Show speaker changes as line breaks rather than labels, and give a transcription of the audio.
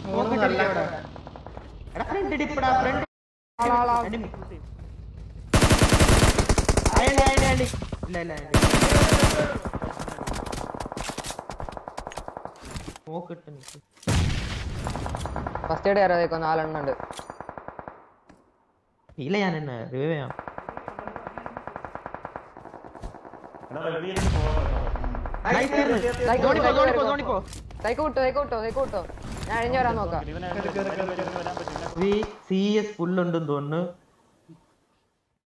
മൂന്ന് നല്ല എടാ ഫ്രണ്ട് ഡിപ്പടാ ഫ്രണ്ട് enemy. അയണ്ടി അയണ്ടി അയണ്ടി ഇല്ല ഇല്ല നോക്കിട്ട് നിക്ക്
ഫസ്റ്റ് എയ്ഡ് കയറാതേക്കോ നാലെണ്ണം ഉണ്ട്
ഇല്ല ഞാൻ എന്നെ റിവൈവ് ചെയ്യാം Nice ആയിരുന്നു.
സൈക്കോ
സോണിപ്പോ, സോണിപ്പോ, സോണിപ്പോ.
സൈക്കോ വിട്ടോ സൈക്കോ വിട്ടോ സൈക്കോ വിട്ടോ ഞാൻ അഴിഞ്ഞു വരാൻ നോക്കാം
വി സി എസ് ഫുൾ ഉണ്ടെന്ന് തോന്നുന്നു